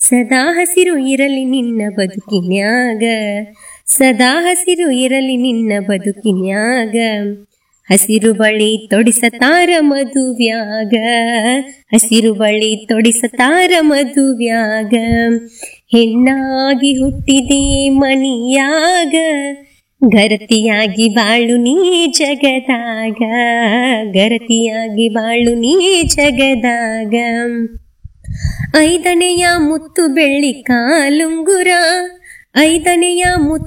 ಸದಾ ಹಸಿರು ಇರಲಿ ನಿನ್ನ ಬದುಕಿನ್ಯಾಗ ಸದಾ ಹಸಿರು ಇರಲಿ ನಿನ್ನ ಬದುಕಿನ್ಯಾಗ ಹಸಿರು ಬಳಿ ತೊಡಿಸತಾರ ಮದುವ್ಯಾಗ ಹಸಿರು ಬಳಿ ತೊಡಿಸತಾರ ಮದುವ್ಯಾಗ ಹೆಣ್ಣಾಗಿ ಹುಟ್ಟಿದೆ ಮನಿಯಾಗ ಗರತಿಯಾಗಿ ಬಾಳು ನೀ ಜಗದಾಗ ಗರತಿಯಾಗಿ ಬಾಳು ನೀ ಜಗದಾಗ ಐದನೆಯ ಮುತ್ತು ಬೆಳ್ಳಿ ಕಾಲುಂಗುರ ಐದನೆಯ ಮುತ್ತು